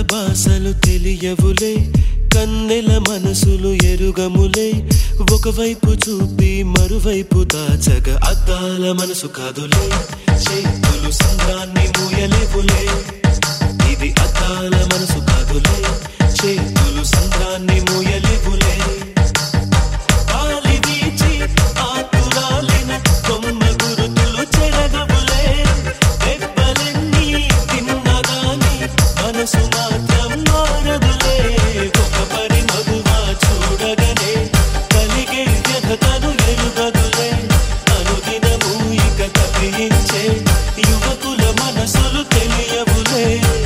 భాషలు తెలియవులే కన్నెల మనసులు ఎరుగములే ఒకవైపు చూపి మరువైపు దాచగ అద్దాల మనసు కాదులే చేతులు సంద్రాన్ని మూయలేవులే ఇది అద్దాల మనసు కాదులే చేతులు సంద్రాన్ని మూయలేవులే గాలి వీచి ఆతురాలిన కొమ్మ గురుతులు చెరగవులే దెబ్బలెన్ని తిన్నగాని మనసు మాత్రం మారదులే ఒక పరి మగువా చూడగనే కలిగే వ్యధతను ఎరుగదులే అనుదినము ఇక తప్పించే యువకుల మనసులు తెలియవులే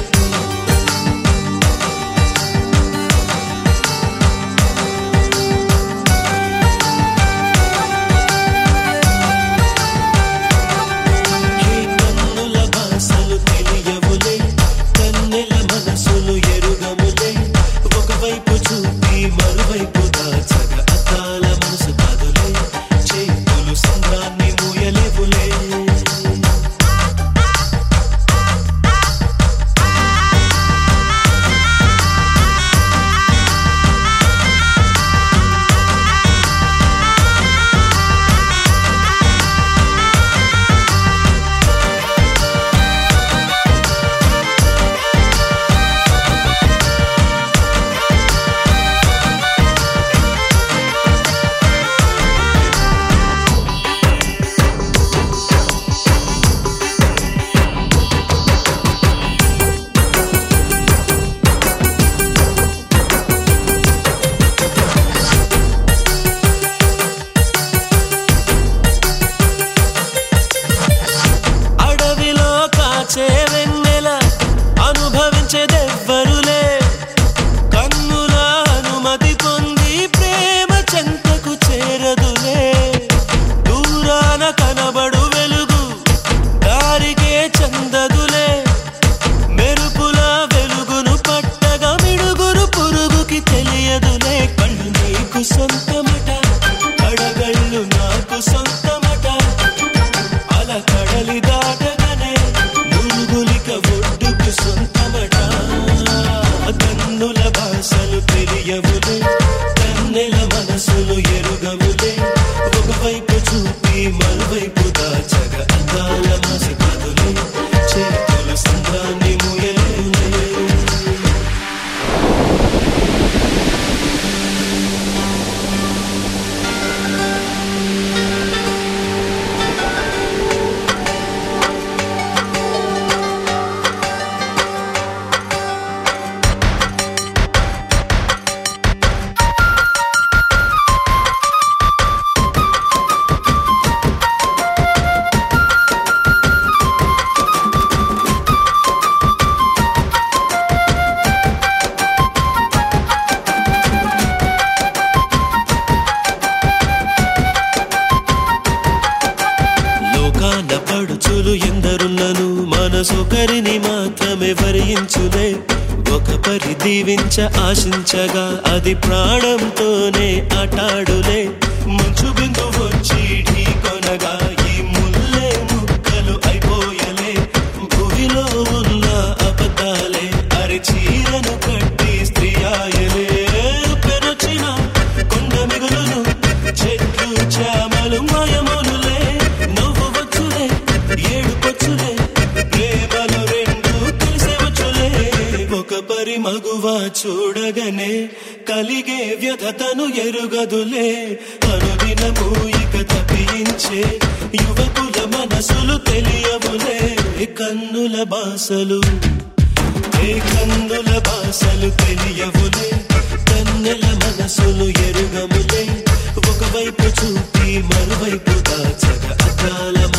ఏ కన్నుల భాషలు తెలియవులే కన్నెల మనసులు ఎరుగములే ఒకవైపు చూపి మరువైపు దాచగ అద్దాల మనసు కాదులే చేతులు సంద్రాన్ని మూయలేవులే అడవిలో కాచే వెన్నెల అనుభవించేదెవ్వరులే కన్నుల అనుమతి పొంది ప్రేమ చెంతకు చేరదులే దూరాన కనబడు వెలుగు దారికే చందదులే మెరుపుల వెలుగును పట్టగా మిడుగురు పురుగుకి తెలియదులే కళ్ళు నీకు సొంతమట కడగళ్ళు నాకు సొంతమట అల కడలి దాటగానే మురుగులిక ఒడ్డుకు సొంతమట కన్నుల భాషలు తెలియవులే కన్నెల మనసులు ఎరుగవులే ఒకవైపు చూపి మరువైపు దాచగ అందాల మసి కదులే చేతులు సంద్రాన్ని ముయలేవులే లోకాన పడుచులు ఎందరున్నను మనసొకరిని మాత్రమే వరించులే ఒక పరి దీవించ ఆశించగా అది ప్రాణంతోనే ఆటాడులే మంచు బిందు వచ్చి ఢీకొనగా ఈ ముల్లే ముక్కలు అయిపోయలే భూమిలో ఉన్న అబద్ధాలే అరి చీరను కట్టి స్త్రీ ఆయలే పెరచిన కొండ మిగులును చెట్లు చామలు మాయమోనులే నవ్వు వచ్చులే ఏడు పొచ్చులే ప్రేమలు రెండు తెలిసే వచ్చులే ఒక పరి మగువా చూడగనే కలిగే వ్యధతను ఎరుగదులే అనుదినము ఇక తప్పించే యువకుల మనసులు తెలియవులే కన్నుల బాసలు ఏ కన్నుల భాషలు తెలియవులే కన్నెల మనసులు ఎరుగములే ఒకవైపు చూపి మరువైపు దాచగ అద్దాల